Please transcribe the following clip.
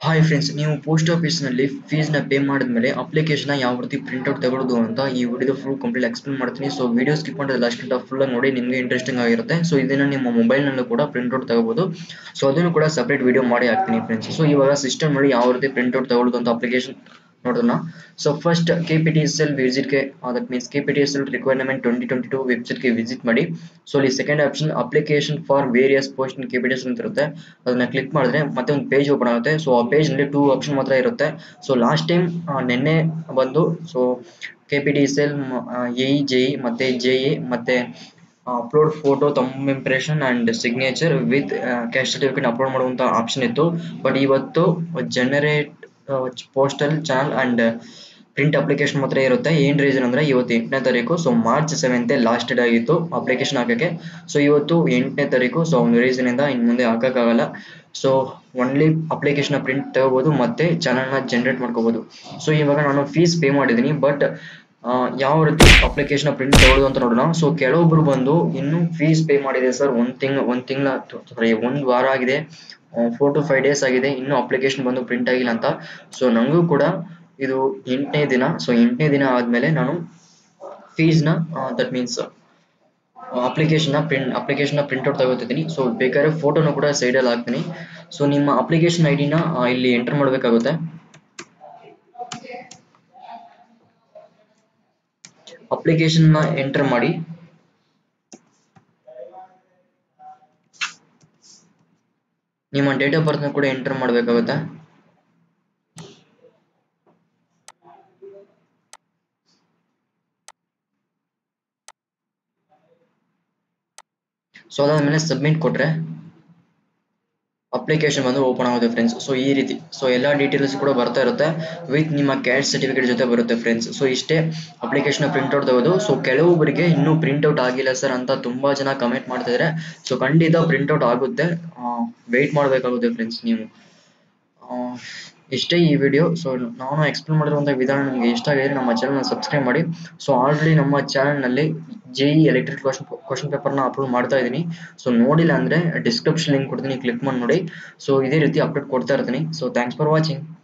hi friends ನೀವು post ಆಫೀಸ್ನಲ್ಲಿ ಫೀಸ್ನ pay ಮಾಡಿದ್ಮೇಲೆ ಅಪ್ಲಿಕೇಶನ್ ಯಾವ ರೀತಿ ಪ್ರಿಂಟ್ಔಟ್ ತಗೊಳ್ಳೋದು ಅಂತ ಈ ವಿಡಿಯೋ ಫುಲ್ ಕಂಪ್ಲೀಟ್ ಎಕ್ಸ್ಪ್ಲೇನ್ ಮಾಡ್ತೀನಿ ಸೊ ವಿಡಿಯೋ ಸ್ಕಿಪ್ ಮಾಡಿದ್ರೆ ಲಾಸ್ಟ್ ಗಂಟ ಫುಲ್ ನೋಡಿ ನಿಮಗೆ ಇಂಟ್ರೆಸ್ಟಿಂಗ್ ಆಗಿರುತ್ತೆ ಸೊ ಇದನ್ನ ನಿಮ್ಮ ಮೊಬೈಲ್ನಲ್ಲೂ ಕೂಡ ಪ್ರಿಂಟ್ಔಟ್ ತಗೋಬಹುದು ಸೊ ಅದನ್ನು ಕೂಡ ಸಪ್ರೇಟ್ ವಿಡಿಯೋ ಮಾಡಿ ಹಾಕ್ತೀನಿ ಫ್ರೆಂಡ್ಸ್ ಸೊ ಇವಾಗ ಸಿಸ್ಟಮ್ ನೋಡಿ ಯಾವ ರೀತಿ ಪ್ರಿಂಟ್ಔಟ್ ತಗೊಳ್ಳೋದು ಅಂತ ಅಪ್ಲಿಕೇಶನ್ ನೋಡೋಣ so first K P T S L ವಿಸಿಟ್ಗೆ that means K P T S L requirement twenty twenty two ವೆಬ್ಸೈಟ್ಗೆ ವಿಸಿಟ್ ಮಾಡಿ ಸೊ ಇಲ್ಲಿ second option application for various post in K P T S ಅಂತ ಇರುತ್ತೆ ಅದನ್ನ click ಮಾಡಿದ್ರೆ ಮತ್ತೆ ಒಂದು ಪೇಜ್ ಓಪನ್ ಆಗುತ್ತೆ ಸೊ ಆ ಪೇಜ್ನಲ್ಲಿ ಟೂ ಆಪ್ಷನ್ ಮಾತ್ರ ಇರುತ್ತೆ ಸೊ ಲಾಸ್ಟ್ ಟೈಮ್ ನಿನ್ನೆ ಬಂದು so K P T S L A E J E ಮತ್ತು ಜೆ ಇ ಮತ್ತು ಅಪ್ಲೋಡ್ ಫೋಟೋ ತಮ್ಮ impression and signature with cash certificate upload ಮಾಡುವಂಥ ಆಪ್ಷನ್ ಇತ್ತು ಬಟ್ ಇವತ್ತು generate postal channel and print application ಮಾತ್ರ ಇರುತ್ತೆ ಏನು ರೀಸನ್ ಅಂದರೆ ಇವತ್ತು ಎಂಟನೇ ತಾರೀಕು ಸೊ ಮಾರ್ಚ್ ಸೆವೆಂತೆ ಲಾಸ್ಟ್ ಡೇಟ್ ಆಗಿತ್ತು ಅಪ್ಲಿಕೇಶನ್ ಹಾಕೋಕ್ಕೆ ಸೊ ಇವತ್ತು ಎಂಟನೇ ತಾರೀಕು ಸೊ ಒಂದು ರೀಸನಿಂದ ಇನ್ನು ಮುಂದೆ ಹಾಕೋಕ್ಕಾಗಲ್ಲ ಸೊ ಒನ್ಲಿ ಅಪ್ಲಿಕೇಶನ್ ಪ್ರಿಂಟ್ ತಗೋಬೋದು ಮತ್ತು ಚಾನಲ್ನ ಜನ್ರೇಟ್ ಮಾಡ್ಕೋಬೋದು ಸೊ ಇವಾಗ ನಾನು ಫೀಸ್ ಪೇ ಮಾಡಿದ್ದೀನಿ ಬಟ್ ಯಾವ ರೀತಿ ಅಪ್ಲಿಕೇಶನ್ ಪ್ರಿಂಟ್ ತಗೊಳ್ಳೋದು ಅಂತ ನೋಡೋಣ ಸೊ ಕೆಲವೊಬ್ರು ಬಂದು ಇನ್ನೂ ಫೀಸ್ ಪೇ ಮಾಡಿದೆ ಸರ್ ಒಂದು ತಿಂಗ್ ಒಂದು ತಿಂಗಳ ಸಾರಿ ಒಂದು ವಾರ ಆಗಿದೆ ಫೋರ್ ಟು ಫೈವ್ ಡೇಸ್ ಆಗಿದೆ ಇನ್ನೂ ಅಪ್ಲಿಕೇಶನ್ ಬಂದು ಪ್ರಿಂಟ್ ಆಗಿಲ್ಲ ಅಂತ ಸೊ ನನಗೂ ಕೂಡ ಇದು ಎಂಟನೇ ದಿನ ಸೊ ಎಂಟನೇ ದಿನ ಆದಮೇಲೆ ನಾನು ಫೀಸ್ನ ದಟ್ ಮೀನ್ಸ್ ಅಪ್ಲಿಕೇಶನ್ನ ಪ್ರಿಂಟ್ ಅಪ್ಲಿಕೇಶನ್ನ ಪ್ರಿಂಟ್ಔಟ್ ತಗೋತಿದ್ದೀನಿ ಸೊ ಬೇಕಾದ್ರೆ ಫೋಟೋನು ಕೂಡ ಸೈಡಲ್ಲಿ ಹಾಕ್ತೀನಿ ಸೊ ನಿಮ್ಮ ಅಪ್ಲಿಕೇಶನ್ ಐ ಡಿನ ಇಲ್ಲಿ ಎಂಟರ್ ಮಾಡಬೇಕಾಗುತ್ತೆ ಅಪ್ಲಿಕೇಶನ್ನ ಎಂಟರ್ ಮಾಡಿ ನಿಮ್ಮ ಡೇಟ್ ಆಫ್ ಬರ್ತ್ನ ಕೂಡ ಎಂಟರ್ ಮಾಡಬೇಕಾಗುತ್ತೆ ಸೊ ಅದಾದ್ಮೇಲೆ ಸಬ್ಮಿಟ್ ಕೊಟ್ರೆ ಅಪ್ಲಿಕೇಶನ್ ಬಂದು ಓಪನ್ ಆಗುತ್ತೆ ಫ್ರೆಂಡ್ಸ್ ಸೊ ಈ ರೀತಿ ಸೊ ಎಲ್ಲ ಡೀಟೇಲ್ಸ್ ಕೂಡ ಬರ್ತಾ ಇರುತ್ತೆ ವಿತ್ ನಿಮ್ಮ ಕ್ಯಾಶ್ ಸರ್ಟಿಫಿಕೇಟ್ ಜೊತೆ ಬರುತ್ತೆ ಫ್ರೆಂಡ್ಸ್ ಸೊ ಇಷ್ಟೇ ಅಪ್ಲಿಕೇಶನ್ ಪ್ರಿಂಟ್ಔಟ್ ತಗೋದು ಸೊ ಕೆಲವೊಬ್ಬರಿಗೆ ಇನ್ನೂ ಪ್ರಿಂಟ್ಔಟ್ ಆಗಿಲ್ಲ ಸರ್ ಅಂತ ತುಂಬಾ ಜನ ಕಮೆಂಟ್ ಮಾಡ್ತಿದ್ದಾರೆ ಸೊ ಖಂಡಿತ ಪ್ರಿಂಟ್ಔಟ್ ಆಗುತ್ತೆ ವೆಯ್ಟ್ ಮಾಡಬೇಕಾಗುತ್ತೆ ಫ್ರೆಂಡ್ಸ್ ನೀವು ಇಷ್ಟೇ ಈ ವಿಡಿಯೋ ಸೊ ನಾನು ಎಕ್ಸ್ಪ್ಲೇನ್ ಮಾಡಿರುವಂಥ ವಿಧಾನ ನಿಮಗೆ ಇಷ್ಟ ಆಗಿದ್ರೆ ನಮ್ಮ ಚಾನಲ್ನ ಸಬ್ಸ್ಕ್ರೈಬ್ ಮಾಡಿ ಸೊ ಆಲ್ರೆಡಿ ನಮ್ಮ ಚಾನಲ್ನಲ್ಲಿ J E electric question question ಪೇಪರ್ನ ಅಪ್ಲೋಡ್ ಮಾಡ್ತಾ ಇದ್ದೀನಿ ಸೊ ನೋಡಿಲ್ಲ ಅಂದರೆ ಡಿಸ್ಕ್ರಿಪ್ಷನ್ ಲಿಂಕ್ ಕೊಡ್ತೀನಿ ಕ್ಲಿಕ್ ಮಾಡಿ ನೋಡಿ ಸೊ ಇದೇ ರೀತಿ ಅಪ್ಡೇಟ್ ಕೊಡ್ತಾ ಇರ್ತೀನಿ ಸೊ ಥ್ಯಾಂಕ್ಸ್ ಫಾರ್ ವಾಚಿಂಗ್